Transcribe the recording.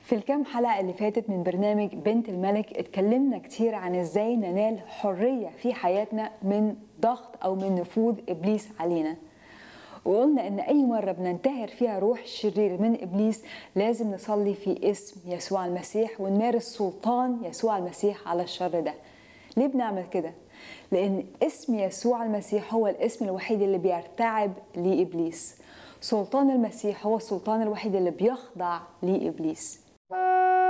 في الكام حلقة اللي فاتت من برنامج بنت الملك اتكلمنا كتير عن ازاي ننال حرية في حياتنا من ضغط او من نفوذ ابليس علينا وقلنا ان اي مرة بننتهر فيها روح شرير من ابليس لازم نصلي في اسم يسوع المسيح ونمارس سلطان يسوع المسيح على الشر ده ليه بنعمل كده؟ لأن اسم يسوع المسيح هو الاسم الوحيد اللي بيرتعب لإبليس سلطان المسيح هو السلطان الوحيد اللي بيخضع لإبليس